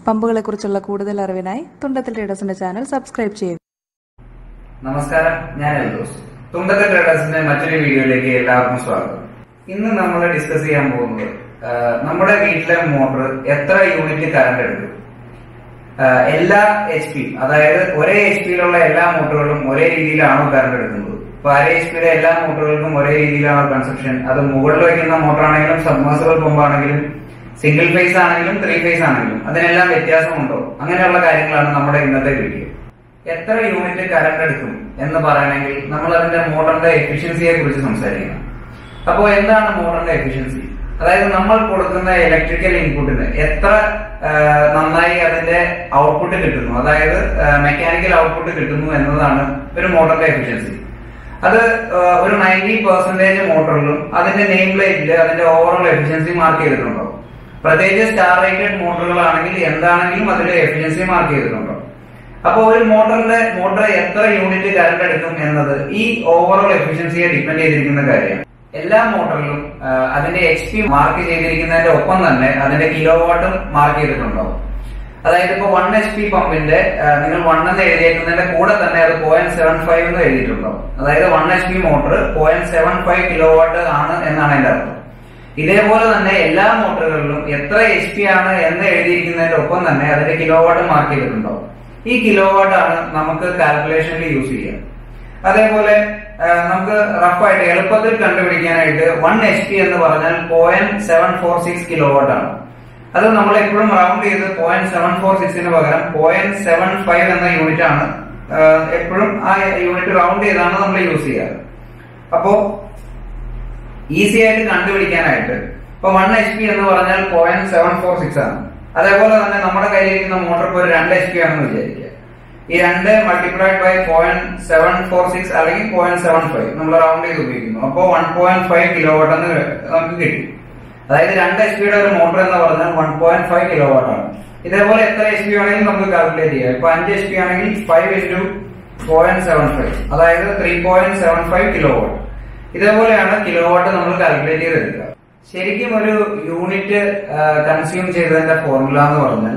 പമ്പുകളെക്കുറിച്ചുള്ള കൂടുതൽ അറിവിനായി തുണ്ടത്തിൽ ട്രേഡേഴ്സിന്റെ channel subscribe ചെയ്യുക നമസ്കാരം ഞാൻ എൽദോസ് തുണ്ടത്തെ ട്രേഡേഴ്സിന്റെ മറ്റൊരു വീഡിയോയിലേക്ക് എല്ലാവർക്കും സ്വാഗതം ഇന്ന് നമ്മൾ ഡിസ്കസ് ചെയ്യാൻ പോകുന്നത് ആ, നമ്മുടെ വീട്ടിലെ മോട്ടോർ എത്ര യൂണിറ്റ് കറണ്ട് എടുക്കും ആ, എല്ലാ എച്ച് പി അതായത് ഒരേ എച്ച് പിയിലുള്ള എല്ലാ മോട്ടോറുകളും ഒരേ രീതിയിലാണോ കറണ്ട് എടുക്കുന്നത് ഇപ്പൊ അര എച്ച് പിയുടെ എല്ലാ മോട്ടോറുകൾക്കും ഒരേ രീതിയിലാണോ കൺസപ്ഷൻ അത് മുകളിൽ വയ്ക്കുന്ന മോട്ടോർ ആണെങ്കിലും സബ്മേഴ്സിബിൾ പമ്പ് ആണെങ്കിലും സിംഗിൾ ഫേസ് ആണെങ്കിലും ത്രീ ഫേസ് ആണെങ്കിലും അതിനെല്ലാം വ്യത്യാസമുണ്ടോ അങ്ങനെയുള്ള കാര്യങ്ങളാണ് നമ്മുടെ ഇന്നത്തെ വീഡിയോ എത്ര യൂണിറ്റ് കറണ്ട് എടുക്കും എന്ന് പറയണമെങ്കിൽ നമ്മൾ അതിന്റെ മോട്ടറിന്റെ എഫിഷ്യൻസിയെ കുറിച്ച് സംസാരിക്കണം അപ്പോൾ എന്താണ് മോട്ടറിന്റെ എഫിഷ്യൻസി അതായത് നമ്മൾ കൊടുക്കുന്ന ഇലക്ട്രിക്കൽ ഇൻപുട്ടിന് എത്ര ആ, നന്നായി അതിന്റെ ഔട്ട്പുട്ട് കിട്ടുന്നു അതായത് മെക്കാനിക്കൽ ഔട്ട്പുട്ട് കിട്ടുന്നു എന്നതാണ് ഒരു മോട്ടറിന്റെ എഫിഷ്യൻസി അത് ആ, ഒരു നയൻറ്റി പെർസെന്റേജ് മോട്ടറിലും അതിന്റെ നെയിം പ്ലേറ്റിൽ അതിന്റെ ഓവറോൾ എഫിഷ്യൻസി മാർക്ക് ചെയ്തിട്ടുണ്ടോ പ്രത്യേകിച്ച് സ്റ്റാർ റേറ്റഡ് മോട്ടറുകളാണെങ്കിൽ എന്താണെങ്കിലും അതിന്റെ എഫിഷ്യൻസി മാർക്ക് ചെയ്തിട്ടുണ്ടോ അപ്പൊ ഒരു മോട്ടറിന്റെ മോട്ടർ എത്ര യൂണിറ്റ് കറണ്ട് എടുക്കും എന്നത് ഈ ഓവറോൾ എഫിഷ്യൻസിയെ ഡിപ്പെൻഡ് ചെയ്തിരിക്കുന്ന കാര്യമാണ് എല്ലാ മോട്ടറിലും ആ, അതിന്റെ എച്ച് പി മാർക്ക് ചെയ്തിരിക്കുന്നതിന്റെ ഒപ്പം തന്നെ അതിന്റെ കിലോ വാട്ടും മാർക്ക് ചെയ്തിട്ടുണ്ടാവും അതായത് ഇപ്പൊ വൺ എച്ച് പി പമ്പിന്റെ ആ, നിങ്ങൾ വൺ എന്ന് എഴുതിയേക്കുന്നതിന്റെ കൂടെ തന്നെ അത് പോയിന്റ് സെവൻ ഫൈവ് എന്ന് എഴുതിയിട്ടുണ്ടാവും അതായത് one H P motor point seven five kilowatt ആണ് എന്നാണ് എന്റെ അർത്ഥം ഇതേപോലെ തന്നെ എല്ലാ മോട്ടറുകളിലും എത്ര എച്ച് പി ആണ് എന്ന് എഴുതിയിരിക്കുന്നതിന്റെ ഒപ്പം തന്നെ അതിന്റെ കിലോ വാട്ട് മാർക്ക് ചെയ്തിട്ടുണ്ടാവും ഈ കിലോ വാട്ട് ആണ് നമുക്ക് കാൽക്കുലേഷനിൽ യൂസ് ചെയ്യുക അതേപോലെ ആ, നമുക്ക് റഫായിട്ട് എളുപ്പത്തിൽ കണ്ടുപിടിക്കാനായിട്ട് വൺ എച്ച് പി എന്ന് പറഞ്ഞാൽ point seven four six kilowatt ആണ് അത് നമ്മൾ എപ്പോഴും റൗണ്ട് ചെയ്ത് പോയിന്റ് സെവൻ ഫോർ സിക്സിന് പകരം പോയിന്റ് സെവൻ ഫൈവ് എന്ന യൂണിറ്റ് ആണ് ആ, എപ്പോഴും ആ യൂണിറ്റ് റൗണ്ട് ചെയ്താണ് നമ്മൾ യൂസ് ചെയ്യാറ് അപ്പോ ഈസി ആയിട്ട് കണ്ടുപിടിക്കാനായിട്ട് ഇപ്പൊ വൺ എച്ച് പി എന്ന് പറഞ്ഞാൽ പോയിന്റ് സെവൻ ഫോർ സിക്സ് ആണ് അതേപോലെ തന്നെ നമ്മുടെ കയ്യിലിരിക്കുന്ന മോട്ടോർ ഇപ്പോൾ ഒരു രണ്ട് എച്ച് പി ആണെന്ന് വിചാരിക്കുക ഈ രണ്ട് multiplied by point seven four six അല്ലെങ്കിൽ പോയിന്റ് സെവൻ ഫൈവ് നമ്മൾ റൗണ്ട് ചെയ്ത് ഉപയോഗിക്കുന്നു അപ്പോൾ one point five kilowatt എന്ന് നമുക്ക് കിട്ടി അതായത് രണ്ട് എച്ച് പിയുടെ ഒരു മോട്ടോർ എന്ന് പറഞ്ഞാൽ one point five kilowatt ആണ് ഇതേപോലെ എത്ര എച്ച് പി ആണെങ്കിലും നമുക്ക് കാൽക്കുലേറ്റ് ചെയ്യാം ഇപ്പൊ അഞ്ച് എച്ച് പി ആണെങ്കിൽ five into point seven five അതായത് three point seven five kilowatt ഇതേപോലെയാണ് കിലോ വാട്ട് നമ്മൾ കാൽക്കുലേറ്റ് ചെയ്തെടുക്കുക ശരിക്കും ഒരു യൂണിറ്റ് കൺസ്യൂം ചെയ്തതിന്റെ ഫോർമുല എന്ന് പറഞ്ഞാൽ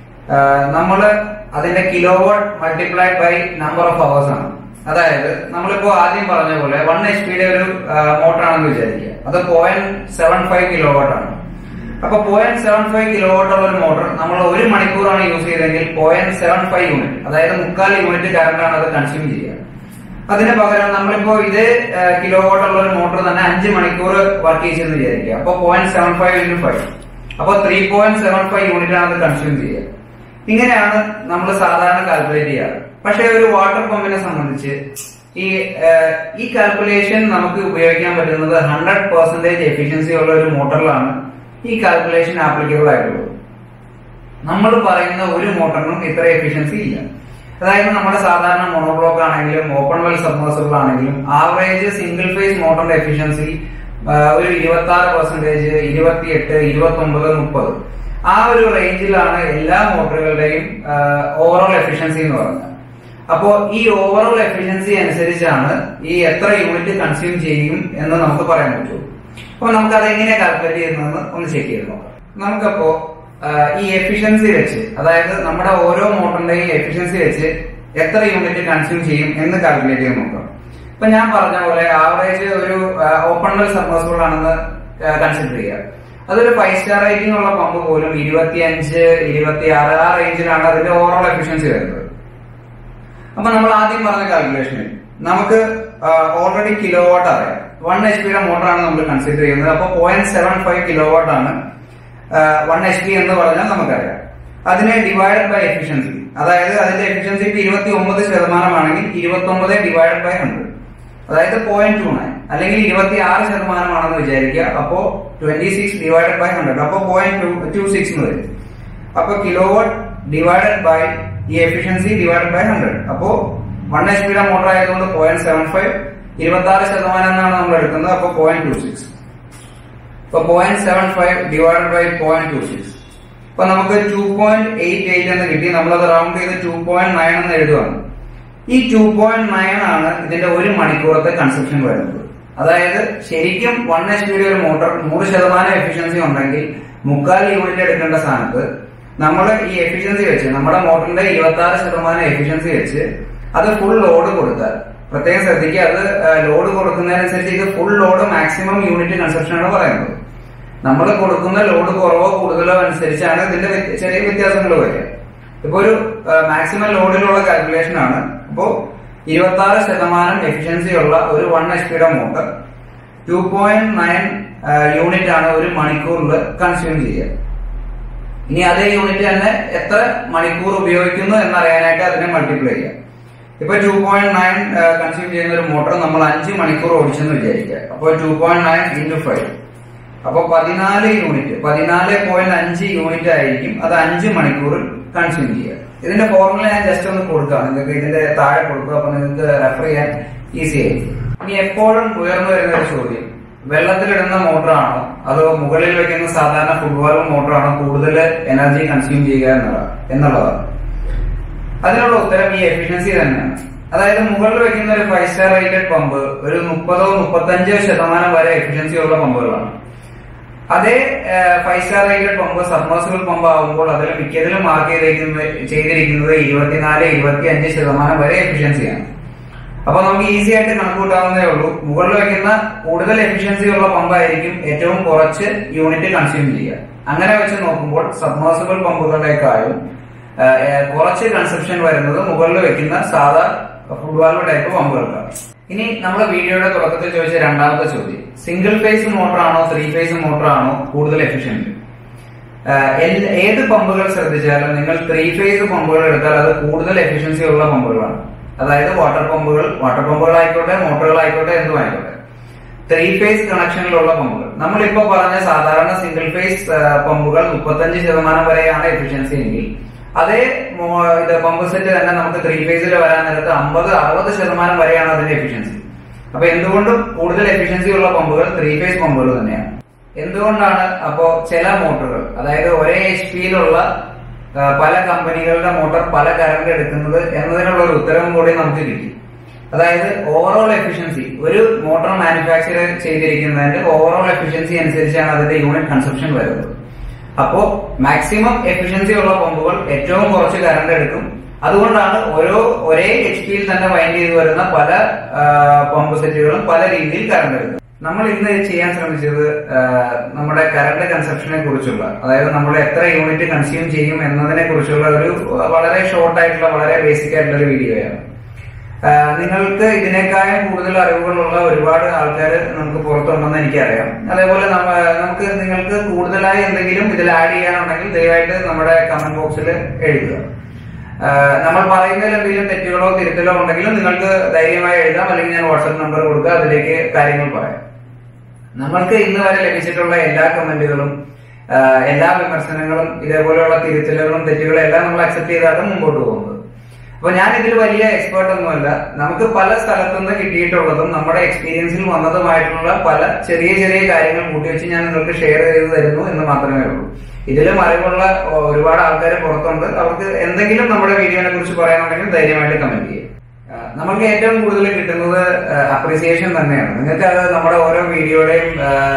നമ്മൾ അതിന്റെ kilowatt multiplied by number of hours ആണ് അതായത് നമ്മളിപ്പോ ആദ്യം പറഞ്ഞ പോലെ വൺ എച്ച് പിയുടെ ഒരു മോട്ടർ ആണെന്ന് വിചാരിക്കുക അത് point seven five kilowatt ആണ് അപ്പൊ point seven five kilowatt ഉള്ള ഒരു മോട്ടർ നമ്മൾ ഒരു മണിക്കൂറാണ് യൂസ് ചെയ്തെങ്കിൽ പോയിന്റ് സെവൻ ഫൈവ് യൂണിറ്റ് അതായത് മുക്കാൽ യൂണിറ്റ് കറണ്ടാണ് അത് കൺസ്യൂം ചെയ്യുക അതിന് പകരം നമ്മളിപ്പോ ഇതേ കിലോ വാട്ട് ഉള്ള ഒരു മോട്ടർ തന്നെ അഞ്ച് മണിക്കൂർ വർക്ക് ചെയ്തെന്ന് വിചാരിക്കുക അപ്പൊ point seven five into five അപ്പൊ three point seven five unit ആണ് അത് കൺസ്യൂം ചെയ്യുക ഇങ്ങനെയാണ് നമ്മൾ സാധാരണ കാൽക്കുലേറ്റ് ചെയ്യാറ് പക്ഷെ ഒരു വാട്ടർ പമ്പിനെ സംബന്ധിച്ച് ഈ ഏഹ്, ഈ കാൽക്കുലേഷൻ നമുക്ക് ഉപയോഗിക്കാൻ പറ്റുന്നത് ഹൺഡ്രഡ് പെർസെന്റേജ് എഫിഷ്യൻസി ഉള്ള ഒരു മോട്ടറിലാണ് ഈ കാൽക്കുലേഷൻ ആപ്ലിക്കബിൾ ആയിട്ടുള്ളത് നമ്മൾ പറയുന്ന ഒരു മോട്ടറിനും ഇത്ര എഫിഷ്യൻസി ഇല്ല അതായത് നമ്മുടെ സാധാരണ മോണോബ്ലോക്ക് ആണെങ്കിലും ഓപ്പൺ വെൽ സബ്മേഴ്സിബിൾ ആണെങ്കിലും ആവറേജ് സിംഗിൾ ഫേസ് മോട്ടറിന്റെ എഫിഷ്യൻസി ഒരു ഇരുപത്തി ആറ് പെർസെന്റേജ് ഇരുപത്തിയെട്ട് ഇരുപത്തി ഒമ്പത് മുപ്പത് ആ ഒരു റേഞ്ചിലാണ് എല്ലാ മോട്ടറുകളുടെയും ഓവറോൾ എഫിഷ്യൻസി എന്ന് പറയുന്നത് അപ്പോ ഈ ഓവറോൾ എഫിഷ്യൻസി അനുസരിച്ചാണ് ഈ എത്ര യൂണിറ്റ് കൺസ്യൂം ചെയ്യും എന്ന് നമുക്ക് പറയാൻ പറ്റുള്ളൂ അപ്പൊ നമുക്ക് അത് എങ്ങനെ കാൽക്കുലേറ്റ് ചെയ്യുന്നതെന്ന് ഒന്ന് ചെക്ക് ചെയ്ത് നോക്കാം നമുക്കപ്പോ ആ, ഈ എഫിഷ്യൻസി വെച്ച് അതായത് നമ്മുടെ ഓരോ മോട്ടറിന്റെയും എഫിഷ്യൻസി വെച്ച് എത്ര യൂണിറ്റ് കൺസ്യൂം ചെയ്യും എന്ന് കാൽക്കുലേറ്റ് ചെയ്ത് നോക്കാം ഇപ്പൊ ഞാൻ പറഞ്ഞ പോലെ ആവറേജ് ഒരു ഓപ്പൺ വെൽ സബ്മേഴ്സിബിൾ ആണെന്ന് കൺസിഡർ ചെയ്യുക അതൊരു ഫൈവ് സ്റ്റാർ റേറ്റിംഗ് ഉള്ള പമ്പ് പോലും ഇരുപത്തിയഞ്ച് ഇരുപത്തി ആറ് ആ റേഞ്ചിലാണ് അതിന്റെ ഓവറോൾ എഫിഷ്യൻസി വരുന്നത് അപ്പൊ നമ്മൾ ആദ്യം പറഞ്ഞ കാൽക്കുലേഷനിൽ നമുക്ക് ഓൾറെഡി കിലോ വാട്ട് അറിയാം വൺ എച്ച് പിയുടെ മോട്ടറാണ് നമ്മൾ കൺസിഡർ ചെയ്യുന്നത് അപ്പൊ point seven five kilowatt ആണ് വൺ എച്ച് പി എന്ന് പറഞ്ഞാൽ നമുക്കറിയാം അതിനെ ഡിവൈഡ് ബൈ എഫിഷ്യൻസി അതായത് അതിന്റെ എഫിഷ്യൻസി ഇപ്പൊ ഇരുപത്തി ഒമ്പത് ശതമാനമാണെങ്കിൽ ഇരുപത്തി ഒമ്പത് ഡിവൈഡ് ബൈ ഹൺഡ്രഡ് അതായത് പോയിന്റ് ടു നയൻ അല്ലെങ്കിൽ ഇരുപത്തി ആറ് ശതമാനമാണെന്ന് വിചാരിക്കുക അപ്പോ twenty six divided by hundred അപ്പൊ പോയിന്റ് ടു ടു സിക്സ് എന്ന് വരും അപ്പൊ കിലോ വാട്ട് ഡിവൈഡഡ് ബൈ ഈ എഫിഷ്യൻസി ഡിവൈഡഡ് ബൈ ഹൺഡ്രഡ് അപ്പോ വൺ എച്ച് പിയുടെ മോട്ടർ ആയതുകൊണ്ട് പോയിന്റ് സെവൻ ഫൈവ് ഇരുപത്തി ആറ് ശതമാനം എന്നാണ് നമ്മൾ എടുക്കുന്നത് അപ്പൊ പോയിന്റ് ടു സിക്സ് ഇപ്പൊ point seven five divided by point two six ഇപ്പൊ നമുക്ക് ടു പോയിന്റ് എയ്റ്റ് എയ്റ്റ് എന്ന് കിട്ടി നമ്മളത് റൗണ്ട് ചെയ്ത് ടു പോയിന്റ് നയൻ എന്ന് എഴുതുകയാണ് ഈ ടു പോയിന്റ് നയൻ ആണ് ഇതിന്റെ ഒരു മണിക്കൂറത്തെ കൺസപ്ഷൻ വരുന്നത് അതായത് ശരിക്കും വൺ എച്ച് പിയുടെ ഒരു മോട്ടോർ നൂറ് ശതമാനം എഫിഷ്യൻസി ഉണ്ടെങ്കിൽ മുക്കാൽ യൂണിറ്റ് എടുക്കേണ്ട സ്ഥാനത്ത് നമ്മൾ ഈ എഫിഷ്യൻസി വെച്ച് നമ്മുടെ മോട്ടറിന്റെ ഇരുപത്തി ആറ് ശതമാനം എഫിഷ്യൻസി വെച്ച് അത് ഫുൾ ലോഡ് കൊടുത്താൽ പ്രത്യേകം ശ്രദ്ധിക്കുക അത് ലോഡ് കൊടുക്കുന്നതിനനുസരിച്ച് ഇത് full load maximum unit consumption ആണ് പറയുന്നത് നമ്മൾ കൊടുക്കുന്ന ലോഡ് കുറവോ കൂടുതലോ അനുസരിച്ചാണ് ഇതിന്റെ വ്യത്യ- ചെറിയ വ്യത്യാസങ്ങൾ വരിക ഇപ്പൊ ഒരു മാക്സിമം ലോഡിലുള്ള കാൽക്കുലേഷൻ ആണ് അപ്പോ ഇരുപത്തി ആറ് ശതമാനം എഫിഷ്യൻസി ഉള്ള ഒരു വൺ എച്ച് പിയുടെ motor two point nine unit ആണ് ഒരു മണിക്കൂറിൽ കൺസ്യൂം ചെയ്യുക ഇനി അതേ യൂണിറ്റ് തന്നെ എത്ര മണിക്കൂർ ഉപയോഗിക്കുന്നു എന്നറിയാനായിട്ട് അതിനെ മൾട്ടിപ്ലൈ ചെയ്യാം ഇപ്പൊ ടു പോയിന്റ് നയൻ കൺസ്യൂം ചെയ്യുന്ന ഒരു മോട്ടോർ നമ്മൾ അഞ്ച് മണിക്കൂർ ഓടിച്ചെന്ന് വിചാരിക്കുക അപ്പോൾ two point nine into five അപ്പൊ പതിനാല് യൂണിറ്റ് പതിനാല് പോയിന്റ് അഞ്ച് യൂണിറ്റ് ആയിരിക്കും അത് അഞ്ച് മണിക്കൂറിൽ കൺസ്യൂം ചെയ്യുക ഇതിന്റെ ഫോർമുല ഞാൻ ജസ്റ്റ് ഒന്ന് കൊടുക്കാം നിങ്ങൾക്ക് ഇതിന്റെ താഴെ കൊടുക്കുക അപ്പൊ നിങ്ങൾക്ക് റെഫർ ചെയ്യാൻ ഈസി ആയിരിക്കും ഇനി എപ്പോഴും ഉയർന്നു വരുന്ന ഒരു ചോദ്യം വെള്ളത്തിലിടുന്ന മോട്ടറാണോ അതോ മുകളിൽ വെക്കുന്ന സാധാരണ ഫുട്ബോൾ മോട്ടറാണോ കൂടുതൽ എനർജി കൺസ്യൂം ചെയ്യുക എന്നുള്ളതാണ് എന്നുള്ളതാണ് അതിനുള്ള ഉത്തരം ഈ എഫിഷ്യൻസി തന്നെയാണ് അതായത് മുകളിൽ വെക്കുന്ന ഒരു ഫൈവ് സ്റ്റാർ റേറ്റഡ് പമ്പ് ഒരു മുപ്പതോ മുപ്പത്തഞ്ചോ ശതമാനം വരെ എഫിഷ്യൻസി ഉള്ള പമ്പുകളാണ് അതേ five star rated pump submersible pump ആകുമ്പോൾ അതിൽ മിക്കതിലും മാർക്ക് ചെയ്തിരിക്കുന്നത് ചെയ്തിരിക്കുന്നത് ഇരുപത്തിനാല് ഇരുപത്തി അഞ്ച് ശതമാനം വരെ എഫിഷ്യൻസിയാണ് അപ്പൊ നമുക്ക് ഈസി ആയിട്ട് കണക്കൂട്ടാവുന്നതേ ഉള്ളൂ മുകളിൽ വെക്കുന്ന കൂടുതൽ എഫിഷ്യൻസി ഉള്ള പമ്പായിരിക്കും ഏറ്റവും കുറച്ച് യൂണിറ്റ് കൺസ്യൂം ചെയ്യുക അങ്ങനെ വെച്ച് നോക്കുമ്പോൾ സബ്മേഴ്സിബിൾ പമ്പുകളേക്കാളും ആ, ഏ, കുറച്ച് കൺസപ്ഷൻ വരുന്നത് മുകളിൽ വെക്കുന്ന സാധാ ഫുട്ബോൾ ടൈപ്പ് പമ്പുകൾക്കാണ് ഇനി നമ്മൾ വീഡിയോയുടെ തുടക്കത്തിൽ ചോദിച്ച രണ്ടാമത്തെ ചോദ്യം സിംഗിൾ ഫേസ് മോട്ടറാണോ ത്രീ ഫേസ് മോട്ടറാണോ കൂടുതൽ എഫിഷ്യന്റ് ഏത് പമ്പുകൾ ശ്രദ്ധിച്ചാലും നിങ്ങൾ ത്രീ ഫേസ് പമ്പുകൾ എടുത്താൽ അത് കൂടുതൽ എഫിഷ്യൻസി ഉള്ള പമ്പുകളാണ് അതായത് വാട്ടർ പമ്പുകൾ വാട്ടർ പമ്പുകളായിക്കോട്ടെ മോട്ടറുകളായിക്കോട്ടെ എന്തും ആയിക്കോട്ടെ ത്രീ ഫേസ് കണക്ഷനിലുള്ള പമ്പുകൾ നമ്മളിപ്പോ പറഞ്ഞ സാധാരണ സിംഗിൾ ഫേസ് പമ്പുകൾ മുപ്പത്തഞ്ച് ശതമാനം വരെയാണ് എഫിഷ്യൻസി എങ്കിൽ അതേ മോ- ഇത് പമ്പ് സെറ്റ് തന്നെ നമുക്ക് ത്രീ ഫേസിൽ വരാൻ നേരത്ത് അമ്പത് അറുപത് ശതമാനം വരെയാണ് അതിന്റെ എഫിഷ്യൻസി അപ്പൊ എന്തുകൊണ്ടും കൂടുതൽ എഫിഷ്യൻസി ഉള്ള പമ്പുകൾ ത്രീ ഫേസ് പമ്പുകൾ തന്നെയാണ് എന്തുകൊണ്ടാണ് അപ്പോ ചില മോട്ടോറുകൾ അതായത് ഒരേ എച്ച് പിയിലുള്ള ആ, പല കമ്പനികളുടെ മോട്ടോർ പല കറണ്ട് എടുക്കുന്നത് എന്നതിനുള്ള ഒരു ഉത്തരവും കൂടി നമുക്ക് കിട്ടി അതായത് ഓവറോൾ എഫിഷ്യൻസി ഒരു മോട്ടോർ മാനുഫാക്ചർ ചെയ്തിരിക്കുന്നതിന്റെ ഓവറോൾ എഫിഷ്യൻസി അനുസരിച്ചാണ് അതിന്റെ യൂണിറ്റ് കൺസപ്ഷൻ വരുന്നത് അപ്പോ മാക്സിമം എഫിഷ്യൻസി ഉള്ള പമ്പുകൾ ഏറ്റവും കുറച്ച് കറണ്ട് എടുക്കും അതുകൊണ്ടാണ് ഓരോ ഒരേ എച്ച് പിയിൽ തന്നെ വൈൻഡ് ചെയ്ത് വരുന്ന പല ആ, പമ്പ് സെറ്റുകളും പല രീതിയിൽ കറണ്ട് എടുക്കും നമ്മൾ ഇന്ന് ചെയ്യാൻ ശ്രമിച്ചത് ആ, നമ്മുടെ കറണ്ട് കൺസപ്ഷനെ കുറിച്ചുള്ള അതായത് നമ്മൾ എത്ര യൂണിറ്റ് കൺസ്യൂം ചെയ്യും എന്നതിനെ കുറിച്ചുള്ള ഒരു വളരെ ഷോർട്ട് ആയിട്ടുള്ള വളരെ ബേസിക് ആയിട്ടുള്ള ഒരു വീഡിയോയാണ് ആ, നിങ്ങൾക്ക് ഇതിനേക്കാളും കൂടുതൽ അറിവുകളുള്ള ഒരുപാട് ആൾക്കാർ നമുക്ക് പുറത്തുണ്ടെന്ന് എനിക്കറിയാം അതേപോലെ നമ്മ- നമുക്ക് നിങ്ങൾക്ക് കൂടുതലായി എന്തെങ്കിലും ഇതിൽ ആഡ് ചെയ്യാനുണ്ടെങ്കിൽ ദയവായിട്ട് നമ്മുടെ കമന്റ് ബോക്സിൽ എഴുതുക ആ, നമ്മൾ പറയുന്നതിൽ എന്തെങ്കിലും തെറ്റുകളോ തിരുത്തലോ ഉണ്ടെങ്കിലും നിങ്ങൾക്ക് ധൈര്യമായി എഴുതാം അല്ലെങ്കിൽ ഞാൻ വാട്സപ്പ് നമ്പർ കൊടുക്കുക അതിലേക്ക് കാര്യങ്ങൾ പറയാം നമ്മൾക്ക് ഇന്ന് വരെ ലഭിച്ചിട്ടുള്ള എല്ലാ കമന്റുകളും ആ, എല്ലാ വിമർശനങ്ങളും ഇതേപോലെയുള്ള തിരുത്തലുകളും തെറ്റുകളും എല്ലാം നമ്മൾ അക്സെപ്റ്റ് ചെയ്താണ് മുമ്പോട്ട് പോകുന്നത് അപ്പൊ ഞാൻ ഇതിൽ വലിയ എക്സ്പേർട്ട് ഒന്നുമല്ല നമുക്ക് പല സ്ഥലത്തുനിന്ന് കിട്ടിയിട്ടുള്ളതും നമ്മുടെ എക്സ്പീരിയൻസിൽ വന്നതുമായിട്ടുള്ള പല ചെറിയ ചെറിയ കാര്യങ്ങൾ കൂട്ടിവെച്ച് ഞാൻ നിങ്ങൾക്ക് ഷെയർ ചെയ്ത് തരുന്നു എന്ന് മാത്രമേ ഉള്ളൂ ഇതിലും അറിവുള്ള ഒ- ഒരുപാട് ആൾക്കാർ പുറത്തുണ്ട് അവർക്ക് എന്തെങ്കിലും നമ്മുടെ വീഡിയോനെ കുറിച്ച് പറയാനുണ്ടെങ്കിൽ ധൈര്യമായിട്ട് കമന്റ് ചെയ്യും ആ, നമുക്ക് ഏറ്റവും കൂടുതൽ കിട്ടുന്നത് അപ്രീസിയേഷൻ തന്നെയാണ് നിങ്ങൾക്ക് അത് നമ്മുടെ ഓരോ വീഡിയോയുടെയും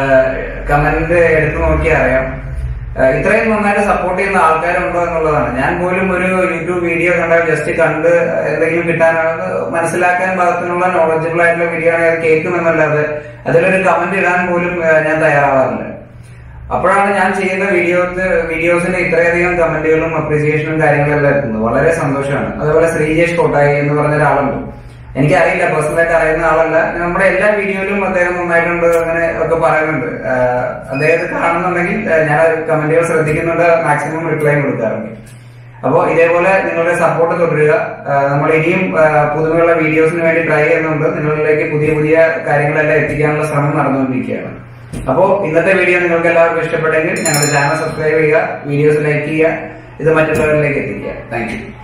കമന്റ് എടുത്തു നോക്കിയാൽ അറിയാം ആ, ഇത്രയും നന്നായിട്ട് സപ്പോർട്ട് ചെയ്യുന്ന ആൾക്കാരുണ്ടോ എന്നുള്ളതാണ് ഞാൻ പോലും ഒരു യൂട്യൂബ് വീഡിയോ കണ്ടാൽ ജസ്റ്റ് കണ്ട് എന്തെങ്കിലും കിട്ടാനാണ് മനസ്സിലാക്കാൻ പാകത്തിനുള്ള നോളജബിൾ ആയിട്ടുള്ള വീഡിയോ ആണ് അത് കേൾക്കുമെന്നല്ലാതെ അതിലൊരു കമന്റ് ഇടാൻ പോലും ആ, ഞാൻ തയ്യാറാവാറില്ല അപ്പോഴാണ് ഞാൻ ചെയ്യുന്ന വീഡിയോസ് വീഡിയോസിന് ഇത്രയധികം കമന്റുകളും അപ്രീസിയേഷനും കാര്യങ്ങളെല്ലാം എത്തുന്നത് വളരെ സന്തോഷമാണ് അതേപോലെ ശ്രീജേഷ് കോട്ടായി എന്ന് പറഞ്ഞ ഒരാളുണ്ട് എനിക്കറിയില്ല പേഴ്സണലായിട്ട് അറിയുന്ന ആളല്ല നമ്മുടെ എല്ലാ വീഡിയോയിലും അദ്ദേഹം നന്നായിട്ടുണ്ട് അങ്ങനെ ഒക്കെ പറയുന്നുണ്ട് ആഹ് അദ്ദേഹത്തെ കാണുന്നുണ്ടെങ്കിൽ ആഹ് ഞാൻ കമന്റുകൾ ശ്രദ്ധിക്കുന്നുണ്ട് മാക്സിമം റിപ്ലൈ കൊടുക്കാറുണ്ട് അപ്പോൾ ഇതേപോലെ നിങ്ങളുടെ സപ്പോർട്ട് തുടരുക ആഹ് നമ്മൾ ഇനിയും ആഹ് പുതുമയുള്ള വീഡിയോസിന് വേണ്ടി ട്രൈ ചെയ്യുന്നുണ്ട് നിങ്ങളിലേക്ക് പുതിയ പുതിയ കാര്യങ്ങളെല്ലാം എത്തിക്കാനുള്ള ശ്രമം നടന്നുകൊണ്ടിരിക്കുകയാണ് അപ്പോൾ ഇന്നത്തെ വീഡിയോ നിങ്ങൾക്ക് എല്ലാവർക്കും ഇഷ്ടപ്പെട്ടെങ്കിൽ ഞങ്ങളുടെ ചാനൽ സബ്സ്ക്രൈബ് ചെയ്യുക വീഡിയോസ് ലൈക്ക് ചെയ്യുക ഇത് മറ്റുള്ളവരിലേക്ക് എത്തിക്കുക താങ്ക് യു